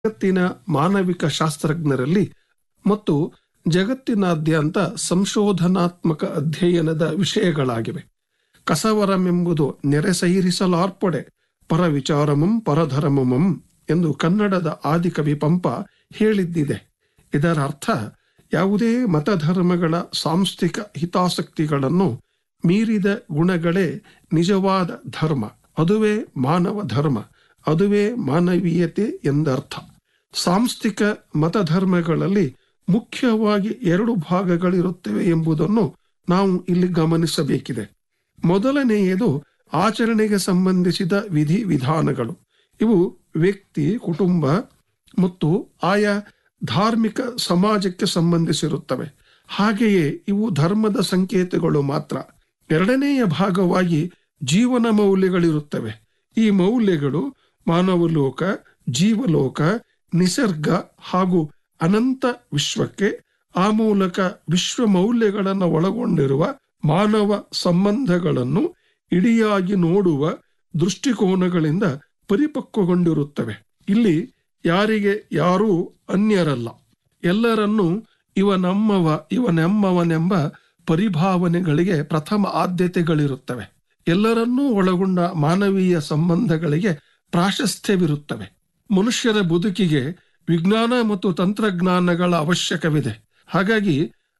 ಜಗತ್ತಿನ ಮಾನವಿಕ ಶಾಸ್ತ್ರಜ್ಞರಲ್ಲಿ ಮತ್ತು ಜಗತ್ತಿನಾದ್ಯಂತ ಸಂಶೋಧನಾತ್ಮಕ ಅಧ್ಯಯನದ ವಿಷಯಗಳಾಗಿವೆ ಕಸವರಮೆಂಬುದು ನೆರೆಸೈರಿಸಲಾರ್ಪಡೆ ಪರವಿಚಾರಮಂ ಪರಧರ್ಮಮಂ ಎಂದು ಕನ್ನಡದ ಆದಿಕವಿ ಪಂಪ ಹೇಳಿದ್ದಿದೆ ಇದರ ಅರ್ಥ ಯಾವುದೇ ಮತಧರ್ಮಗಳ ಸಾಂಸ್ಥಿಕ ಹಿತಾಸಕ್ತಿಗಳನ್ನು ಮೀರಿದ ಗುಣಗಳೇ ನಿಜವಾದ ಧರ್ಮ ಅದುವೇ ಮಾನವ ಧರ್ಮ ಅದುವೇ ಮಾನವೀಯತೆ ಎಂದರ್ಥ ಸಾಂಸ್ಥಿಕ ಮತಧರ್ಮಗಳಲ್ಲಿ ಮುಖ್ಯವಾಗಿ ಎರಡು ಭಾಗಗಳಿರುತ್ತವೆ ಎಂಬುದನ್ನು ನಾವು ಇಲ್ಲಿ ಗಮನಿಸಬೇಕಿದೆ ಮೊದಲನೆಯದು ಆಚರಣೆಗೆ ಸಂಬಂಧಿಸಿದ ವಿಧಿ ವಿಧಾನಗಳು ಇವು ವ್ಯಕ್ತಿ ಕುಟುಂಬ ಮತ್ತು ಆಯಾ ಧಾರ್ಮಿಕ ಸಮಾಜಕ್ಕೆ ಸಂಬಂಧಿಸಿರುತ್ತವೆ ಹಾಗೆಯೇ ಇವು ಧರ್ಮದ ಸಂಕೇತಗಳು ಮಾತ್ರ ಎರಡನೆಯ ಭಾಗವಾಗಿ ಜೀವನ ಮೌಲ್ಯಗಳಿರುತ್ತವೆ ಈ ಮೌಲ್ಯಗಳು ಮಾನವಲೋಕ ಜೀವಲೋಕ ನಿಸರ್ಗ ಹಾಗೂ ಅನಂತ ವಿಶ್ವಕ್ಕೆ ಆ ಮೂಲಕ ವಿಶ್ವ ಮೌಲ್ಯಗಳನ್ನು ಒಳಗೊಂಡಿರುವ ಮಾನವ ಸಂಬಂಧಗಳನ್ನು ಇಡಿಯಾಗಿ ನೋಡುವ ದೃಷ್ಟಿಕೋನಗಳಿಂದ ಪರಿಪಕ್ವಗೊಂಡಿರುತ್ತವೆ ಇಲ್ಲಿ ಯಾರಿಗೆ ಯಾರೂ ಅನ್ಯರಲ್ಲ ಎಲ್ಲರನ್ನೂ ಇವ ನಮ್ಮವ ಇವನೆಮ್ಮವನೆಂಬ ಪರಿಭಾವನೆಗಳಿಗೆ ಪ್ರಥಮ ಆದ್ಯತೆಗಳಿರುತ್ತವೆ ಎಲ್ಲರನ್ನೂ ಒಳಗೊಂಡ ಮಾನವೀಯ ಸಂಬಂಧಗಳಿಗೆ ಪ್ರಾಶಸ್ತ್ಯವಿರುತ್ತವೆ ಮನುಷ್ಯರ ಬದುಕಿಗೆ ವಿಜ್ಞಾನ ಮತ್ತು ತಂತ್ರಜ್ಞಾನಗಳ ಅವಶ್ಯಕವಿದೆ ಹಾಗಾಗಿ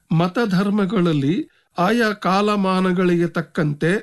ಮತಧರ್ಮಗಳಲ್ಲಿ ಆಯಾ ಕಾಲಮಾನಗಳಿಗೆ ತಕ್ಕಂತೆ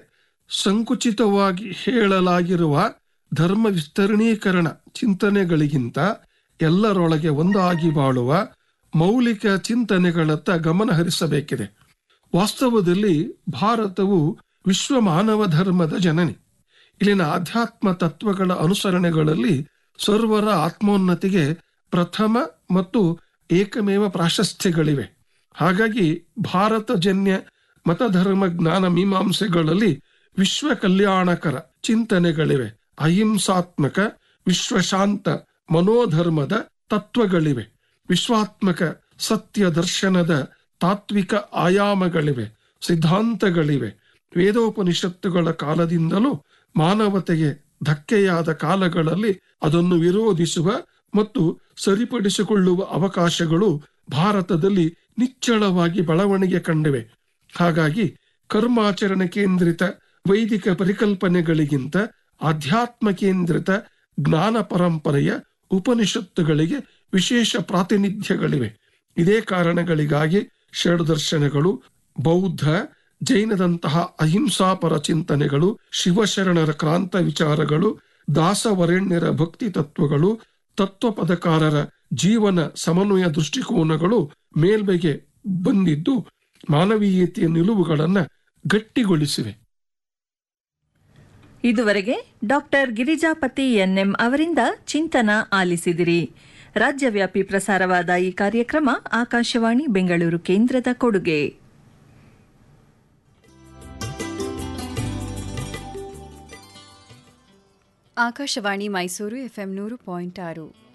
ಸಂಕುಚಿತವಾಗಿ ಹೇಳಲಾಗಿರುವ ಧರ್ಮ ವಿಸ್ತರಣೀಕರಣ ಚಿಂತನೆಗಳಿಗಿಂತ ಎಲ್ಲರೊಳಗೆ ಒಂದಾಗಿ ಬಾಳುವ ಮೌಲಿಕ ಚಿಂತನೆಗಳತ್ತ ಗಮನ ಹರಿಸಬೇಕಿದೆ ವಾಸ್ತವದಲ್ಲಿ ಭಾರತವು ವಿಶ್ವ ಮಾನವ ಧರ್ಮದ ಜನನಿ ಇಲ್ಲಿನ ಆಧ್ಯಾತ್ಮ ತತ್ವಗಳ ಅನುಸರಣೆಗಳಲ್ಲಿ ಸರ್ವರ ಆತ್ಮೋನ್ನತಿಗೆ ಪ್ರಥಮ ಮತ್ತು ಏಕಮೇವ ಪ್ರಾಶಸ್ತ್ಯಗಳಿವೆ ಹಾಗಾಗಿ ಭಾರತ ಜನ್ಯ ಮತಧರ್ಮ ಜ್ಞಾನ ಮೀಮಾಂಸೆಗಳಲ್ಲಿ ವಿಶ್ವ ಕಲ್ಯಾಣಕರ ಚಿಂತನೆಗಳಿವೆ ಅಹಿಂಸಾತ್ಮಕ ವಿಶ್ವಶಾಂತ ಮನೋಧರ್ಮದ ತತ್ವಗಳಿವೆ ವಿಶ್ವಾತ್ಮಕ ಸತ್ಯ ದರ್ಶನದ ತಾತ್ವಿಕ ಆಯಾಮಗಳಿವೆ ಸಿದ್ಧಾಂತಗಳಿವೆ ವೇದೋಪನಿಷತ್ತುಗಳ ಕಾಲದಿಂದಲೂ ಮಾನವತೆಗೆ ಧಕ್ಕೆಯಾದ ಕಾಲಗಳಲ್ಲಿ ಅದನ್ನು ವಿರೋಧಿಸುವ ಮತ್ತು ಸರಿಪಡಿಸಿಕೊಳ್ಳುವ ಅವಕಾಶಗಳು ಭಾರತದಲ್ಲಿ ನಿಚ್ಚಳವಾಗಿ ಬೆಳವಣಿಗೆ ಕಂಡಿವೆ ಹಾಗಾಗಿ ಕರ್ಮಾಚರಣೆ ಕೇಂದ್ರಿತ ವೈದಿಕ ಪರಿಕಲ್ಪನೆಗಳಿಗಿಂತ ಆಧ್ಯಾತ್ಮ ಕೇಂದ್ರಿತ ಜ್ಞಾನ ಪರಂಪರೆಯ ಉಪನಿಷತ್ತುಗಳಿಗೆ ವಿಶೇಷ ಪ್ರಾತಿನಿಧ್ಯಗಳಿವೆ ಇದೇ ಕಾರಣಗಳಿಗಾಗಿ ಷಡ್ದರ್ಶನಗಳು ಬೌದ್ಧ ಜೈನದಂತಹ ಅಹಿಂಸಾಪರ ಚಿಂತನೆಗಳು ಶಿವಶರಣರ ಕ್ರಾಂತ ವಿಚಾರಗಳು ದಾಸವರೆಣ್ಯರ ಭಕ್ತಿ ತತ್ವಗಳು ತತ್ವಪದಕಾರರ ಜೀವನ ಸಮನ್ವಯ ದೃಷ್ಟಿಕೋನಗಳು ಮೇಲ್ಮೆಗೆ ಬಂದಿದ್ದು ಮಾನವೀಯತೆಯ ನಿಲುವುಗಳನ್ನ ಗಟ್ಟಿಗೊಳಿಸಿವೆ ಇದುವರೆಗೆ ಡಾಕ್ಟರ್ ಗಿರಿಜಾಪತಿ ಎನ್ಎಂ ಅವರಿಂದ ಚಿಂತನ ಆಲಿಸಿದಿರಿ ರಾಜ್ಯವ್ಯಾಪಿ ಪ್ರಸಾರವಾದ ಈ ಕಾರ್ಯಕ್ರಮ ಆಕಾಶವಾಣಿ ಬೆಂಗಳೂರು ಕೇಂದ್ರದ ಕೊಡುಗೆ ಆಕಾಶವಾಣಿ ಮೈಸೂರು ಎಫ್ಎಂ ನೂರು ಪಾಯಿಂಟ್ ಆರು